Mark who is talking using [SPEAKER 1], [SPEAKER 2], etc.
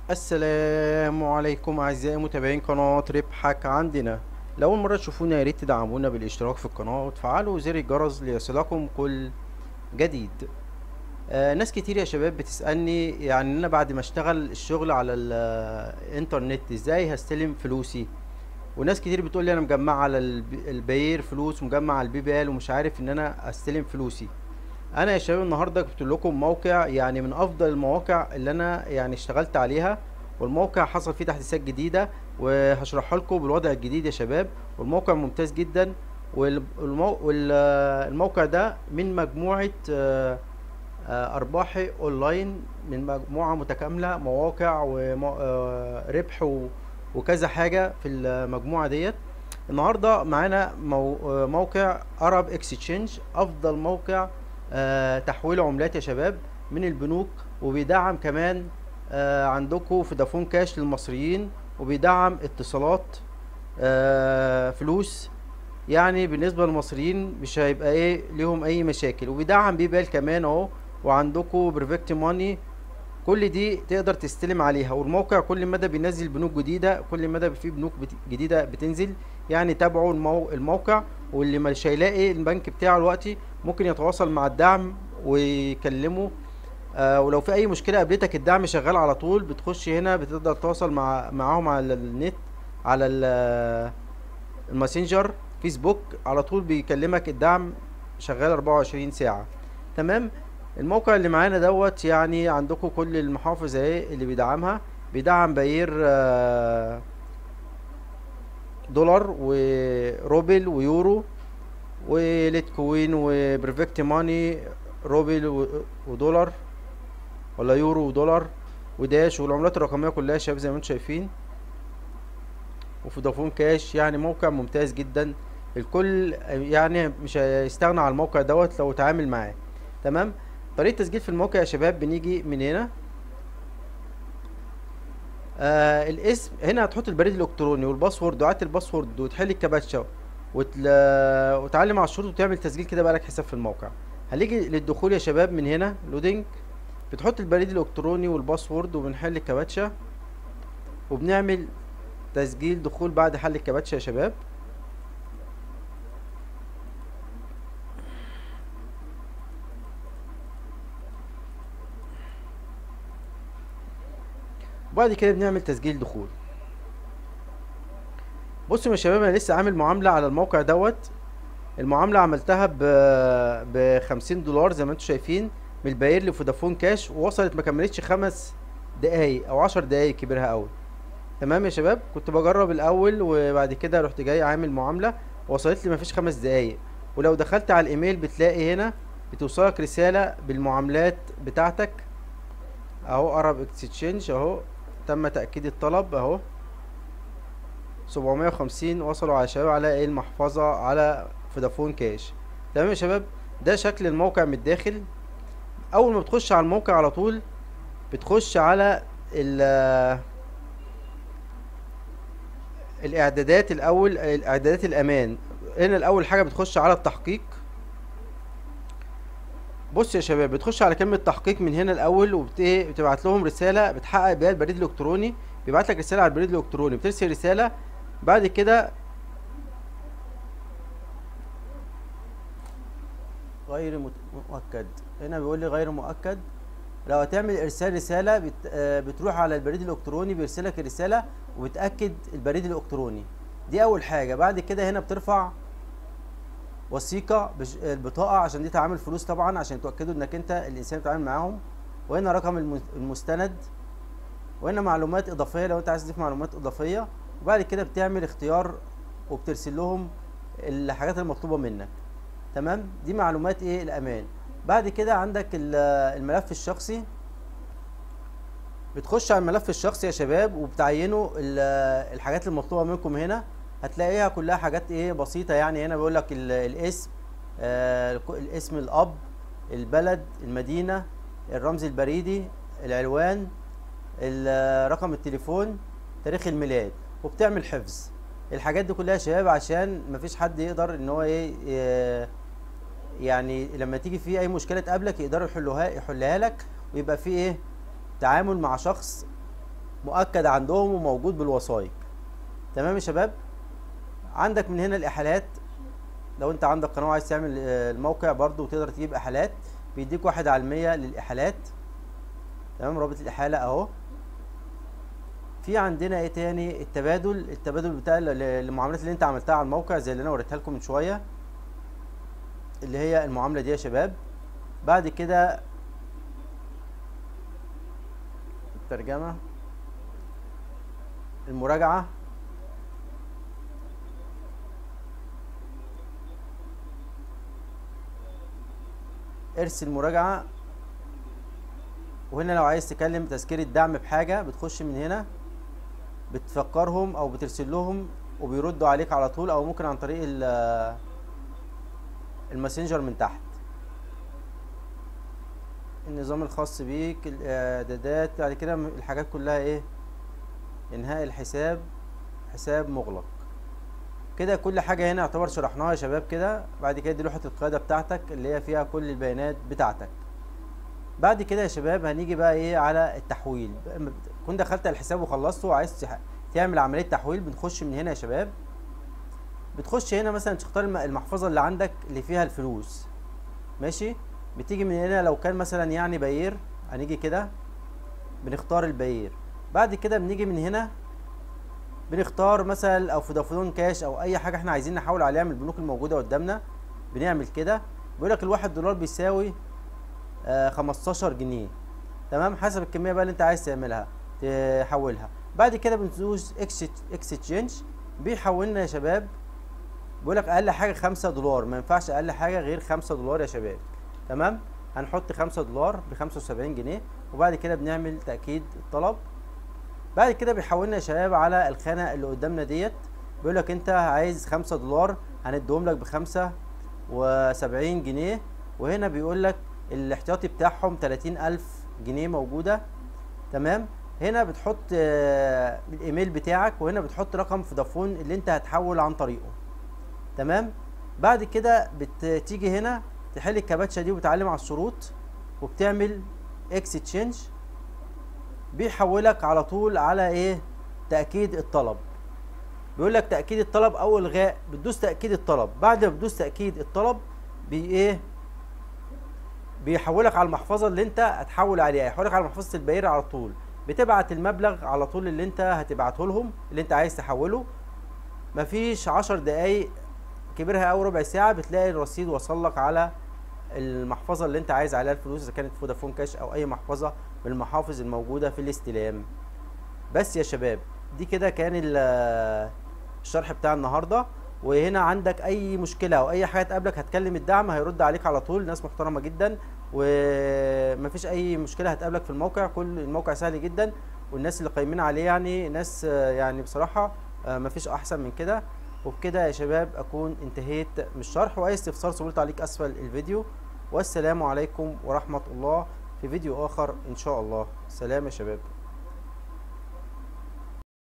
[SPEAKER 1] السلام عليكم اعزائي متابعين قناة ربحك عندنا لو اول مرة تشوفونا يا ريت تدعمونا بالاشتراك في القناة وتفعلوا زر الجرس ليصلكم كل جديد آه ناس كتير يا شباب بتسألني يعني انا بعد ما اشتغل الشغل على الانترنت ازاي هستلم فلوسي وناس كتير بتقول لي انا مجمع على الب- الباير فلوس ومجمع على البيبال ومش عارف ان انا استلم فلوسي انا يا شباب النهارده جبت لكم موقع يعني من افضل المواقع اللي انا يعني اشتغلت عليها والموقع حصل فيه تحديثات جديده وهشرحها لكم بالوضع الجديد يا شباب والموقع ممتاز جدا والموقع ده من مجموعه آه، آه، ارباحي اونلاين من مجموعه متكامله مواقع وربح وكذا حاجه في المجموعه ديت النهارده معانا مو- آه، موقع ارب اكسشينج افضل موقع آه، تحويل عملات يا شباب من البنوك وبيدعم كمان آه، عندكم فودافون كاش للمصريين وبيدعم اتصالات آه، فلوس يعني بالنسبة للمصريين مش هيبقى ايه ليهم اي مشاكل وبيدعم بيبال كمان اهو وعندكم بريفكت ماني كل دي تقدر تستلم عليها والموقع كل مدى بينزل بنوك جديدة كل مدى في بنوك بت- جديدة بتنزل يعني تابعوا المو... الموقع واللي مش هيلاقي البنك بتاعه دلوقتي ممكن يتواصل مع الدعم ويكلمه آه ولو في اي مشكلة قابلتك الدعم شغال على طول بتخش هنا بتقدر تتواصل مع معاهم على النت على ال- الماسنجر فيسبوك على طول بيكلمك الدعم شغال 24 ساعة تمام الموقع اللي معانا دوت يعني عندكم كل المحافظ اهي اللي بيدعمها بيدعم باير آه، دولار وروبل ويورو وليتكوين وبرفكت ماني روبل و- ودولار ولا يورو ودولار وداش والعملات الرقمية كلها يا شباب زي ما انتم شايفين وفودافون كاش يعني موقع ممتاز جدا الكل يعني مش هيستغنى عن الموقع دوت لو اتعامل معاه تمام طريقة تسجيل في الموقع يا شباب بنيجي من هنا آه الاسم هنا هتحط البريد الالكتروني والباسورد وعادة الباسورد وتحل الكابتشا وتل... وتعلم على الشروط وتعمل تسجيل كده بقى لك حساب في الموقع هنيجي للدخول يا شباب من هنا لودينج بتحط البريد الالكتروني والباسورد وبنحل الكابتشا وبنعمل تسجيل دخول بعد حل الكابتشا يا شباب وبعد كده بنعمل تسجيل دخول بصوا يا شباب انا لسه عامل معاملة على الموقع دوت المعاملة عملتها ب ب 50 دولار زي ما انتم شايفين من الباير لفودافون كاش ووصلت ما كملتش خمس دقايق او عشر دقايق كبيرها قوي تمام يا شباب كنت بجرب الاول وبعد كده رحت جاي عامل معاملة وصلت لي مفيش خمس دقايق ولو دخلت على الايميل بتلاقي هنا بتوصلك رسالة بالمعاملات بتاعتك اهو ارب اكسشينج اهو تم تأكيد الطلب اهو 750 وصلوا على شباب على ايه المحفظة على فودافون كاش تمام يا شباب ده شكل الموقع من الداخل اول ما بتخش على الموقع على طول بتخش على ال الاعدادات الاول الاعدادات الامان هنا الاول حاجة بتخش على التحقيق بص يا شباب بتخش على كلمة تحقيق من هنا الأول وبتبعت لهم رسالة بتحقق بيها البريد الإلكتروني بيبعت لك رسالة على البريد الإلكتروني بترسل رسالة بعد كده غير مت- مؤكد هنا بيقول لي غير مؤكد لو هتعمل ارسال رسالة بت... آه، بتروح على البريد الالكتروني بيرسلك الرسالة وبتأكد البريد الالكتروني دي اول حاجة بعد كده هنا بترفع وثيقة بش... البطاقة عشان دي تعامل فلوس طبعا عشان تأكدوا انك انت الانسان بتتعامل معاهم وهنا رقم الم- المستند وهنا معلومات اضافية لو انت عايز تضيف معلومات اضافية وبعد كده بتعمل اختيار وبترسل لهم الحاجات المطلوبة منك تمام دي معلومات ايه الامان بعد كده عندك ال- الملف الشخصي بتخش على الملف الشخصي يا شباب وبتعينوا ال- الحاجات المطلوبة منكم هنا هتلاقيها كلها حاجات ايه بسيطة يعني هنا بيقول لك ال- الاسم آه الك- الاسم الاب البلد المدينة الرمز البريدي العنوان ال- رقم التليفون تاريخ الميلاد وبتعمل حفظ الحاجات دي كلها يا شباب عشان مفيش حد يقدر ان هو ايه ي- يعني لما تيجي في اي مشكله تقابلك يقدروا يحلوها يحلها لك ويبقى في ايه تعامل مع شخص مؤكد عندهم وموجود بالوثائق تمام يا شباب عندك من هنا الاحالات لو انت عندك قناه وعايز تعمل آه، الموقع برضو تقدر تجيب احالات بيديك واحد على المية للاحالات تمام رابط الاحاله اهو في عندنا ايه تاني التبادل التبادل بتاع ال- المعاملات اللي انت عملتها على الموقع زي اللي انا وريتها لكم من شويه اللي هي المعامله دي يا شباب بعد كده الترجمه المراجعه ارسل مراجعه وهنا لو عايز تكلم تذكير الدعم بحاجه بتخش من هنا بتفكرهم او بترسل لهم وبيردوا عليك على طول او ممكن عن طريق ال- الماسنجر من تحت النظام الخاص بيك الاعدادات بعد كده م- الحاجات كلها ايه انهاء الحساب حساب مغلق كده كل حاجة هنا يعتبر شرحناها يا شباب كده بعد كده دي لوحة القيادة بتاعتك اللي هي فيها كل البيانات بتاعتك بعد كده يا شباب هنيجي بقى ايه على التحويل لما بت- تكون دخلت على الحساب وخلصته وعايز تح- تعمل عملية تحويل بنخش من هنا يا شباب بتخش هنا مثلا تختار الم- المحفظة اللي عندك اللي فيها الفلوس ماشي بتيجي من هنا لو كان مثلا يعني باير هنيجي كده بنختار الباير بعد كده بنيجي من هنا بنختار مثلا او فودافون كاش او اي حاجه احنا عايزين نحول عليها من البنوك الموجوده قدامنا بنعمل كده بيقول لك الواحد دولار بيساوي آه 15 جنيه تمام حسب الكميه بقى اللي انت عايز تعملها تحولها بعد كده بندوس اكستشينج بيحولنا يا شباب بيقول لك اقل حاجه 5 دولار ما ينفعش اقل حاجه غير 5 دولار يا شباب تمام هنحط 5 دولار ب 75 جنيه وبعد كده بنعمل تاكيد الطلب بعد كده بيحولنا يا شباب على الخانه اللي قدامنا ديت بيقول لك انت عايز 5 دولار هنديهم لك بخمسة وسبعين جنيه وهنا بيقول لك الاحتياطي بتاعهم 30000 جنيه موجوده تمام هنا بتحط آه، الايميل بتاعك وهنا بتحط رقم فودافون اللي انت هتحول عن طريقه تمام بعد كده بتيجي هنا تحل الكباتشه دي وتعلم على الشروط وبتعمل اكستشينج بيحولك على طول على ايه تاكيد الطلب بيقول لك تاكيد الطلب او الغاء بتدوس تاكيد الطلب بعد ما بتدوس تاكيد الطلب بي ايه بيحولك على المحفظه اللي انت هتحول عليها يحولك على محفظه البير على طول بتبعت المبلغ على طول اللي انت هتبعته لهم اللي انت عايز تحوله مفيش عشر دقايق كبرها او ربع ساعه بتلاقي الرصيد وصل لك على المحفظه اللي انت عايز عليها الفلوس اذا كانت فودافون كاش او اي محفظه من المحافظ الموجوده في الاستلام بس يا شباب دي كده كان ال- الشرح بتاع النهارده وهنا عندك اي مشكله او اي حاجه تقابلك هتكلم الدعم هيرد عليك على طول ناس محترمه جدا ومفيش اي مشكله هتقابلك في الموقع كل الموقع سهل جدا والناس اللي قايمين عليه يعني ناس آه، يعني بصراحه آه، مفيش احسن من كده وبكده يا شباب اكون انتهيت من الشرح واي استفسار سيبوا تعليق اسفل الفيديو والسلام عليكم ورحمه الله في فيديو اخر ان شاء الله سلام يا شباب